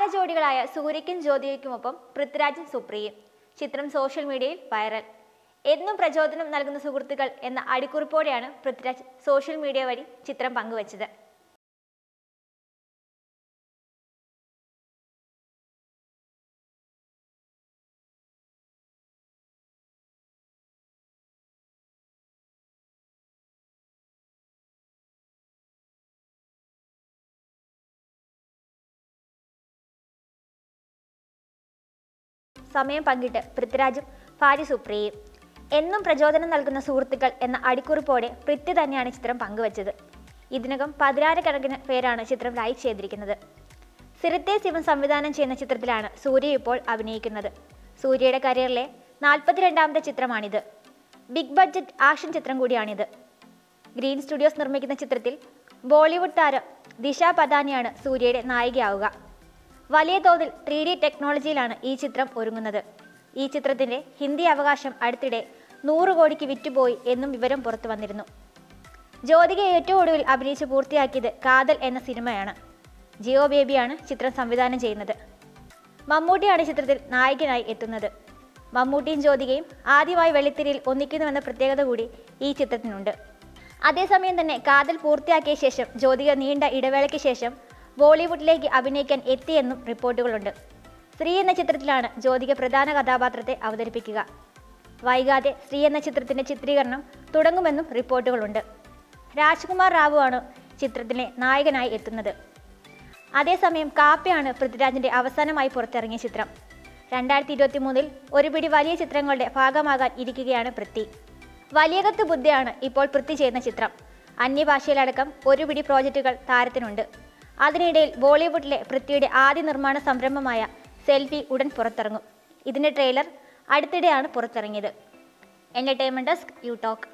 താരജോഡികളായ സൂര്യയ്ക്കും ജ്യോതികയ്ക്കുമൊപ്പം പൃഥ്വിരാജും സുപ്രിയയും ചിത്രം സോഷ്യൽ മീഡിയയിൽ വൈറൽ എന്നും പ്രചോദനം നൽകുന്ന സുഹൃത്തുക്കൾ എന്ന അടിക്കുറിപ്പോടെയാണ് പൃഥ്വിരാജ് സോഷ്യൽ മീഡിയ വഴി ചിത്രം പങ്കുവച്ചത് സമയം പങ്കിട്ട് പൃഥ്വിരാജും ഭാര്യ സുപ്രിയയും എന്നും പ്രചോദനം നൽകുന്ന സുഹൃത്തുക്കൾ എന്ന അടിക്കുറിപ്പോടെ പൃഥ്വി തന്നെയാണ് ചിത്രം പങ്കുവച്ചത് ഇതിനകം പതിനായിരക്കണക്കിന് പേരാണ് ചിത്രം ലൈക്ക് ചെയ്തിരിക്കുന്നത് സിറിത്തെ ശിവൻ സംവിധാനം ചെയ്യുന്ന ചിത്രത്തിലാണ് സൂര്യ ഇപ്പോൾ അഭിനയിക്കുന്നത് സൂര്യയുടെ കരിയറിലെ നാൽപ്പത്തിരണ്ടാമത്തെ ചിത്രമാണിത് ബിഗ് ബഡ്ജറ്റ് ആക്ഷൻ ചിത്രം കൂടിയാണിത് ഗ്രീൻ സ്റ്റുഡിയോസ് നിർമ്മിക്കുന്ന ചിത്രത്തിൽ ബോളിവുഡ് താരം ദിശ പദാനിയാണ് സൂര്യയുടെ നായികയാവുക വലിയ തോതിൽ ത്രീ ഡി ടെക്നോളജിയിലാണ് ഈ ചിത്രം ഒരുങ്ങുന്നത് ഈ ചിത്രത്തിന്റെ ഹിന്ദി അവകാശം അടുത്തിടെ നൂറ് കോടിക്ക് വിറ്റുപോയി എന്നും വിവരം പുറത്തു വന്നിരുന്നു ജ്യോതിക ഏറ്റവും ഒടുവിൽ അഭിനയിച്ച് പൂർത്തിയാക്കിയത് കാതൽ എന്ന സിനിമയാണ് ജിയോ ബേബിയാണ് ചിത്രം സംവിധാനം ചെയ്യുന്നത് മമ്മൂട്ടിയാണ് ചിത്രത്തിൽ നായകനായി എത്തുന്നത് മമ്മൂട്ടിയും ജ്യോതികയും ആദ്യമായി വെള്ളിത്തിരിയിൽ ഒന്നിക്കുന്നുവെന്ന പ്രത്യേകത കൂടി ഈ ചിത്രത്തിനുണ്ട് അതേസമയം തന്നെ കാതൽ പൂർത്തിയാക്കിയ ശേഷം ജ്യോതിക നീണ്ട ഇടവേളയ്ക്ക് ശേഷം ബോളിവുഡിലേക്ക് അഭിനയിക്കാൻ എത്തിയെന്നും റിപ്പോർട്ടുകളുണ്ട് സ്ത്രീ എന്ന ചിത്രത്തിലാണ് ജ്യോതിക പ്രധാന കഥാപാത്രത്തെ അവതരിപ്പിക്കുക വൈകാതെ സ്ത്രീ എന്ന ചിത്രത്തിന്റെ ചിത്രീകരണം തുടങ്ങുമെന്നും റിപ്പോർട്ടുകളുണ്ട് രാജ്കുമാർ റാവു ആണ് ചിത്രത്തിലെ നായകനായി എത്തുന്നത് അതേസമയം കാപ്പയാണ് പൃഥ്വിരാജിന്റെ അവസാനമായി പുറത്തിറങ്ങിയ ചിത്രം രണ്ടായിരത്തി ഇരുപത്തി മൂന്നിൽ ഒരു പിടി വലിയ ചിത്രങ്ങളുടെ ഭാഗമാകാൻ ഇരിക്കുകയാണ് പൃഥ്വി വലിയകത്ത് ബുദ്ധിയാണ് ഇപ്പോൾ പൃഥ്വി ചെയ്യുന്ന ചിത്രം അന്യഭാഷയിലടക്കം ഒരു പിടി പ്രോജക്റ്റുകൾ താരത്തിനുണ്ട് അതിനിടയിൽ ബോളിവുഡിലെ പൃഥ്വിയുടെ ആദ്യ നിർമ്മാണ സംരംഭമായ സെൽഫി ഉടൻ പുറത്തിറങ്ങും ഇതിന്റെ ട്രെയിലർ അടുത്തിടെയാണ് പുറത്തിറങ്ങിയത് എന്റർടൈൻമെന്റ് ഡെസ്ക് യു ടോക്ക്